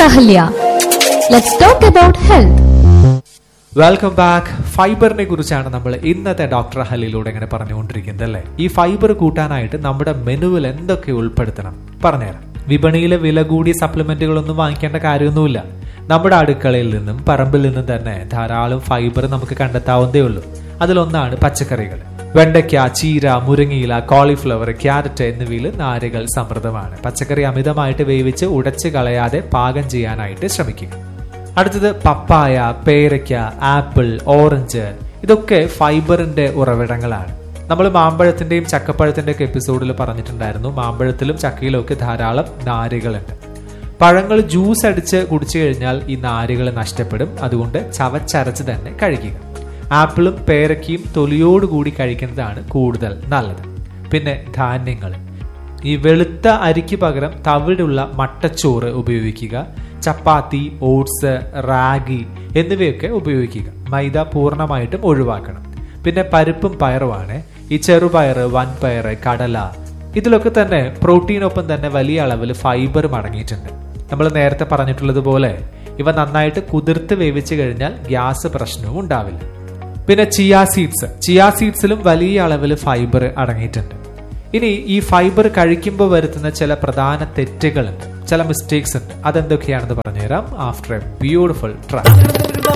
Ahalya. Let's talk about health. Welcome back ഫൈബറിനെ കുറിച്ചാണ് നമ്മൾ ഇന്നത്തെ ഡോക്ടർ ഹലിലൂടെ ഇങ്ങനെ പറഞ്ഞുകൊണ്ടിരിക്കുന്നത് അല്ലേ ഈ ഫൈബർ കൂട്ടാനായിട്ട് നമ്മുടെ മെനുവിൽ എന്തൊക്കെ ഉൾപ്പെടുത്തണം പറഞ്ഞുതരാം വിപണിയിലെ വില കൂടിയ സപ്ലിമെന്റുകളൊന്നും വാങ്ങിക്കേണ്ട കാര്യമൊന്നുമില്ല നമ്മുടെ അടുക്കളയിൽ നിന്നും പറമ്പിൽ നിന്നും തന്നെ ധാരാളം ഫൈബർ നമുക്ക് കണ്ടെത്താവുന്നതേ ഉള്ളൂ അതിലൊന്നാണ് പച്ചക്കറികൾ വെണ്ടയ്ക്ക ചീര മുരിങ്ങയില കോളിഫ്ലവർ ക്യാരറ്റ് എന്നിവയിൽ നാരുകൾ സമൃദ്ധമാണ് പച്ചക്കറി അമിതമായിട്ട് വേവിച്ച് ഉടച്ച് കളയാതെ പാകം ചെയ്യാനായിട്ട് ശ്രമിക്കുക അടുത്തത് പപ്പായ പേരയ്ക്ക ആപ്പിൾ ഓറഞ്ച് ഇതൊക്കെ ഫൈബറിന്റെ ഉറവിടങ്ങളാണ് നമ്മൾ മാമ്പഴത്തിന്റെയും ചക്കപ്പഴത്തിന്റെയും ഒക്കെ എപ്പിസോഡിൽ പറഞ്ഞിട്ടുണ്ടായിരുന്നു മാമ്പഴത്തിലും ചക്കയിലും ഒക്കെ ധാരാളം നാരുകളുണ്ട് പഴങ്ങൾ ജ്യൂസ് അടിച്ച് കുടിച്ചു കഴിഞ്ഞാൽ ഈ നാരുകൾ നഷ്ടപ്പെടും അതുകൊണ്ട് ചവച്ചരച്ച് തന്നെ കഴിക്കുക ആപ്പിളും പേരയ്ക്കയും തൊലിയോടുകൂടി കഴിക്കുന്നതാണ് കൂടുതൽ നല്ലത് പിന്നെ ധാന്യങ്ങൾ ഈ വെളുത്ത അരിക്ക് പകരം തവിടുള്ള മട്ടച്ചോറ് ഉപയോഗിക്കുക ചപ്പാത്തി ഓട്സ് റാഗി എന്നിവയൊക്കെ ഉപയോഗിക്കുക മൈദ പൂർണ്ണമായിട്ടും ഒഴിവാക്കണം പിന്നെ പരിപ്പും പയറുമാണ് ഈ ചെറുപയർ വൻപയർ കടല ഇതിലൊക്കെ തന്നെ പ്രോട്ടീനൊപ്പം തന്നെ വലിയ അളവിൽ ഫൈബറും അടങ്ങിയിട്ടുണ്ട് നമ്മൾ നേരത്തെ പറഞ്ഞിട്ടുള്ളതുപോലെ ഇവ നന്നായിട്ട് കുതിർത്ത് വേവിച്ചു കഴിഞ്ഞാൽ ഗ്യാസ് പ്രശ്നവും ഉണ്ടാവില്ല പിന്നെ ചിയാ സീഡ്സ് ചിയാ സീഡ്സിലും വലിയ അളവിൽ ഫൈബർ അടങ്ങിയിട്ടുണ്ട് ഇനി ഈ ഫൈബർ കഴിക്കുമ്പോൾ വരുത്തുന്ന ചില പ്രധാന തെറ്റുകളുണ്ട് ചില മിസ്റ്റേക്സ് ഉണ്ട് അതെന്തൊക്കെയാണെന്ന് പറഞ്ഞുതരാം ആഫ്റ്റർ എ ബ്യൂട്ടിഫുൾ ട്രാക്ക്